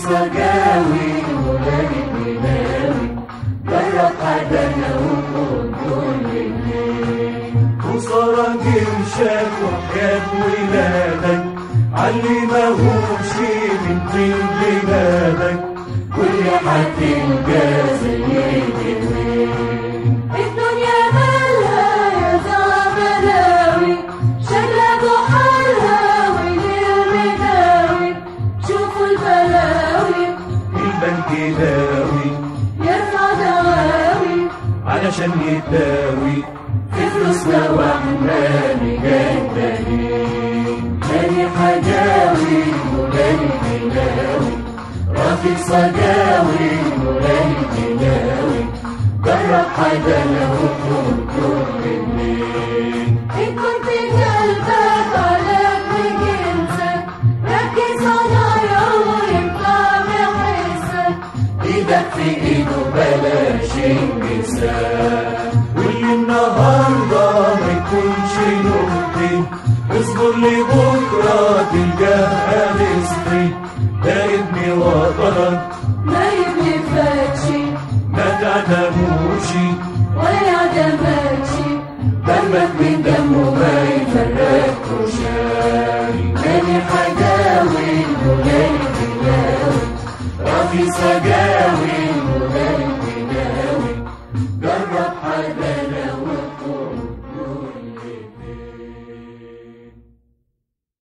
صجاوي ولاد البلاوي جرب حدانا وخد كل الليل وصار جرشك وحياة ولادك علمهوش من طين بلادك كل حد جا زي الجميل الدنيا مالها يا زعبلاوي شغلة بحالها وللمداوي شوفوا البلاوي البنك داوي يرفع دواوي علشان يداوي في فلوسنا واحنا مجددين مالي حجاوي ولاني بلاوي رافق صجاوي ولاني بلاوي جرب حدانا وخد كل الليل إن كنت قلبك على جنسك ركز عليا ويطلع بحسك إيدك في إيده بلاش انكسار واللي النهارده ما يكونش نقطي اصبر لبكره تلقاها نسبي ده ابني وطنك